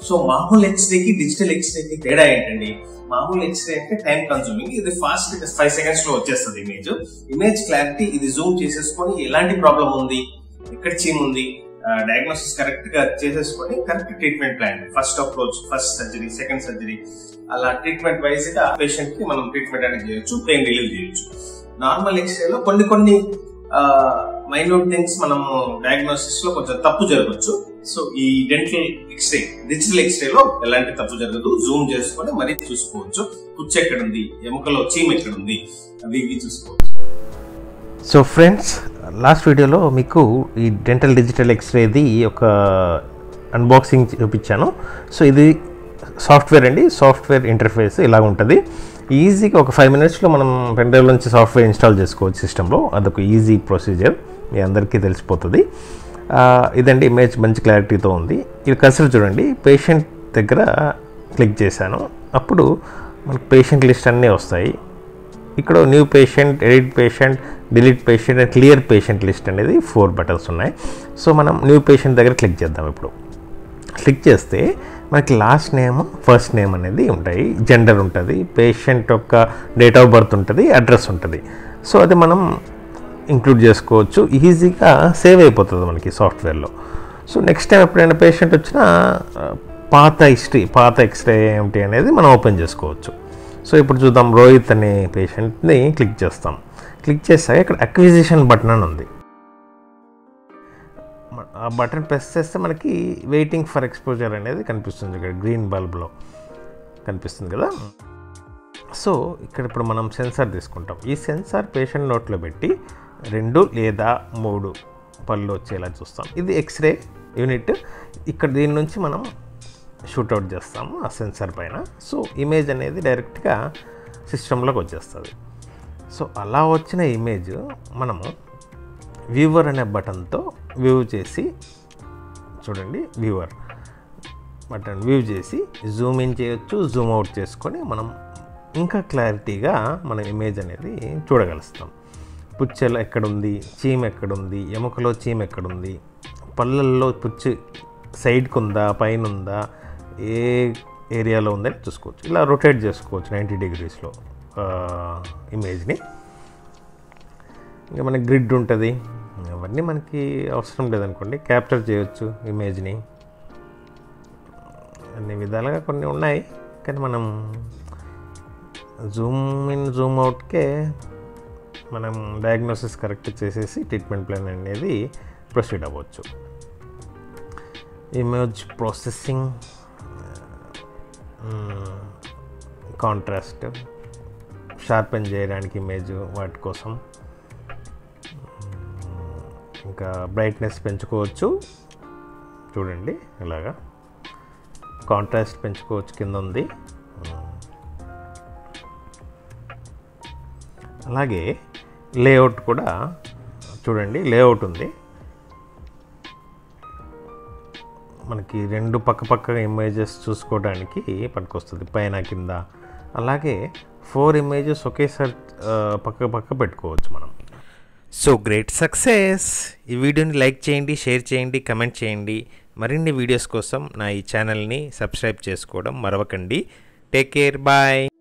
so మామూలు ఎక్స్రేకి digital ఎక్స్రేకి తేడా ఏంటండి మామూలు ఎక్స్రే అంటే టైం కన్సూమింగ్ ఇది ఫాస్ట్ ఫైవ్ సెకండ్స్ లో వచ్చేస్తుంది ఇమేజ్ ఇమేజ్ క్లారిటీ ఇది జూమ్ చేసేసుకొని ఎలాంటి ప్రాబ్లం ఉంది ఎక్కడ చీమ్ ఉంది డయాగ్నోసిస్ కరెక్ట్ గా చేసేసుకొని correct treatment plan first approach first surgery second surgery అలా ట్రీట్మెంట్ వైజ్ గా పేషెంట్ కి మనం ట్రీట్మెంట్ అనేది చేయొచ్చు పెయిన్ రిలీవ్ చేయొచ్చు నార్మల్ ఎక్స్రేలో కొన్ని కొన్ని మైన్యూట్ థింగ్స్ మనము డయాగ్నోసిస్ లో కొంచెం తప్పు జరగచ్చు సో ఈ డెంటల్ ఎక్స్రే డిజిటల్ ఎక్స్రేలో ఎలాంటి తప్పు జరగదు జూమ్ చేసుకొని మరీ చూసుకోవచ్చు పుచ్చు ఎక్కడుంది ఎముకలో చీమ్ ఎక్కడుంది అవి ఇవి చూసుకోవచ్చు సో ఫ్రెండ్స్ లాస్ట్ వీడియోలో మీకు ఈ డెంటల్ డిజిటల్ ఎక్స్రేది ఒక అన్బాక్సింగ్ చూపించాను సో ఇది సాఫ్ట్వేర్ అండి సాఫ్ట్వేర్ ఇంటర్ఫేస్ ఇలా ఉంటుంది ఈజీగా ఒక ఫైవ్ మినిట్స్లో మనం పెన్ డ్రైవ్ నుంచి సాఫ్ట్వేర్ ఇన్స్టాల్ చేసుకోవచ్చు సిస్టంలో అదొక ఈజీ ప్రొసీజర్ మీ అందరికీ తెలిసిపోతుంది ఆ, ఇదండి ఇమేజ్ మంచి క్లారిటీతో ఉంది ఇది కన్సిడర్ చూడండి పేషెంట్ దగ్గర క్లిక్ చేశాను అప్పుడు మనకు పేషెంట్ లిస్ట్ అన్నీ వస్తాయి ఇక్కడ new patient edit patient delete patient and clear patient list అనేది ఫోర్ బటన్స్ ఉన్నాయి సో మనం న్యూ పేషెంట్ దగ్గర క్లిక్ చేద్దాం ఇప్పుడు క్లిక్ చేస్తే మనకి లాస్ట్ నేమ్ ఫస్ట్ నేమ్ అనేది ఉంటాయి జెండర్ ఉంటుంది పేషెంట్ యొక్క డేట్ ఆఫ్ బర్త్ ఉంటుంది అడ్రస్ ఉంటుంది సో అది మనం ఇంక్లూడ్ చేసుకోవచ్చు ఈజీగా సేవ్ అయిపోతుంది మనకి సాఫ్ట్వేర్లో సో నెక్స్ట్ టైం ఎప్పుడైనా పేషెంట్ వచ్చినా ఆ, పాత హిస్టరీ పాత ఎక్స్రే ఏమిటి అనేది మనం ఓపెన్ చేసుకోవచ్చు సో ఇప్పుడు చూద్దాం రోహిత్ అనే పేషెంట్ని క్లిక్ చేస్తాం క్లిక్ చేస్తాక ఇక్కడ అక్విజిషన్ బటన్ అని ఉంది మ- ఆ బటన్ ప్రెస్ చేస్తే మనకి వెయిటింగ్ ఫర్ ఎక్స్పోజర్ అనేది కనిపిస్తుంది ఇక్కడ గ్రీన్ బల్బ్లో కనిపిస్తుంది కదా సో ఇక్కడ ఇప్పుడు మనం సెన్సార్ తీసుకుంటాం ఈ సెన్సార్ పేషెంట్ నోట్లో పెట్టి రెండు లేదా మూడు పళ్ళు వచ్చేలా చూస్తాం ఇది ఎక్స్రే యూనిట్ ఇక్కడ దీని నుంచి మనం షూట్అవుట్ చేస్తాము ఆ సెన్సార్ పైన సో ఇమేజ్ అనేది డైరెక్ట్గా సిస్టంలోకి వచ్చేస్తుంది సో అలా వచ్చిన ఇమేజ్ మనము వ్యూవర్ అనే బటన్తో వ్యూ చేసి చూడండి వ్యూవర్ బటన్ వ్యూ చేసి జూమ్ ఇన్ చేయొచ్చు జూమ్ అవుట్ చేసుకొని మనం ఇంకా క్లారిటీగా మన ఇమేజ్ అనేది చూడగలుస్తాం పుచ్చెలో ఎక్కడుంది చీమ్ ఎక్కడుంది ఎముకలో చీమ్ ఎక్కడుంది పళ్ళల్లో పుచ్చు సైడ్కి ఉందా పైన ఉందా ఏ ఏరియాలో ఉందని చూసుకోవచ్చు ఇలా రొటేట్ చేసుకోవచ్చు నైంటీ డిగ్రీస్లో ఇమేజ్ని ఇంకా మనకి గ్రిడ్ ఉంటుంది అవన్నీ మనకి అవసరం లేదనుకోండి క్యాప్చర్ చేయొచ్చు ఇమేజ్ని అన్ని విధాలుగా కొన్ని ఉన్నాయి కానీ మనం జూమ్ ఇన్ జూమ్ అవుట్కే మనం డయాగ్నోసిస్ కరెక్ట్ చేసేసి ట్రీట్మెంట్ ప్లాన్ అనేది ప్రొసీడ్ అవ్వచ్చు ఇమేజ్ ప్రాసెసింగ్ కాంట్రాస్ట్ షార్పెన్ చేయడానికి ఇమేజ్ వాటి కోసం ఇంకా బ్రైట్నెస్ పెంచుకోవచ్చు చూడండి ఇలాగా కాంట్రాస్ట్ పెంచుకోవచ్చు కింద ఉంది అలాగే లేఅవుట్ కూడా చూడండి లేఅవుట్ ఉంది మనకి రెండు పక్క పక్క ఇమేజెస్ చూసుకోవడానికి పనికొస్తుంది పైన కింద అలాగే ఫోర్ ఇమేజెస్ ఒకేసారి ఆ, పక్క పక్క పెట్టుకోవచ్చు మనం సో గ్రేట్ సక్సెస్ ఈ వీడియోని లైక్ చేయండి షేర్ చేయండి కమెంట్ చేయండి మరిన్ని వీడియోస్ కోసం నా ఈ ఛానల్ని సబ్స్క్రైబ్ చేసుకోవడం మరవకండి టేక్ కేర్ బాయ్